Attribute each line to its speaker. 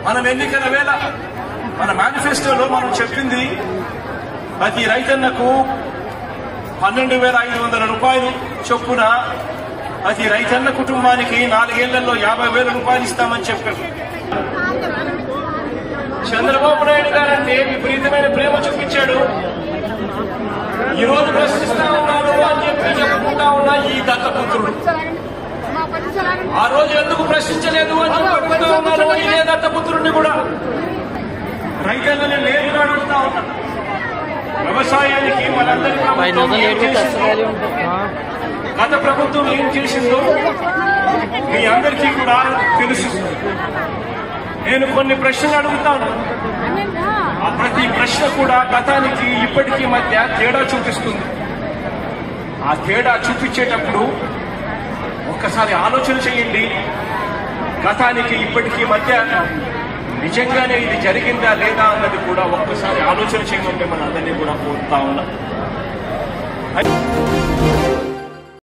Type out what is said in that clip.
Speaker 1: మనం ఎన్నికల వేళ మన మేనిఫెస్టోలో మనం చెప్పింది ప్రతి రైతన్నకు పన్నెండు వేల ఐదు వందల రూపాయలు చొప్పున ప్రతి రైతన్న కుటుంబానికి నాలుగేళ్లలో యాభై వేల రూపాయలు ఇస్తామని చెప్పారు చంద్రబాబు నాయుడు గారంటే విపరీతమైన ప్రేమ చూపించాడు ఈ రోజు ప్రశ్నిస్తా ఉన్నాను అని చెప్పి చెప్పుకుంటా ఉన్న ఈ దత్తపుత్రుడు ఆ రోజు ఎందుకు ప్రశ్నించలేదు అని చెప్పి అడుగుతా ఉన్నాను ఇదే దత్తపుత్రుడిని కూడా రైతులను నేరుగా అడుగుతా ఉన్నాను వ్యవసాయానికి మనందరి ప్రభుత్వం ఏం చేసిందో, గత ప్రభుత్వం ఏం చేసిందో మీ అందరికీ కూడా తెలుసు నేను కొన్ని ప్రశ్నలు అడుగుతాను ఆ ప్రతి ప్రశ్న కూడా గతానికి ఇప్పటికీ మధ్య తేడా చూపిస్తుంది ఆ తేడా చూపించేటప్పుడు ఒక్కసారి ఆలోచన చేయండి గతానికి ఇప్పటికీ మధ్య నిజంగానే ఇది జరిగిందా లేదా అన్నది కూడా ఒక్కసారి ఆలోచన చేయమంటే మన అందరినీ కూడా కోరుతా ఉన్నా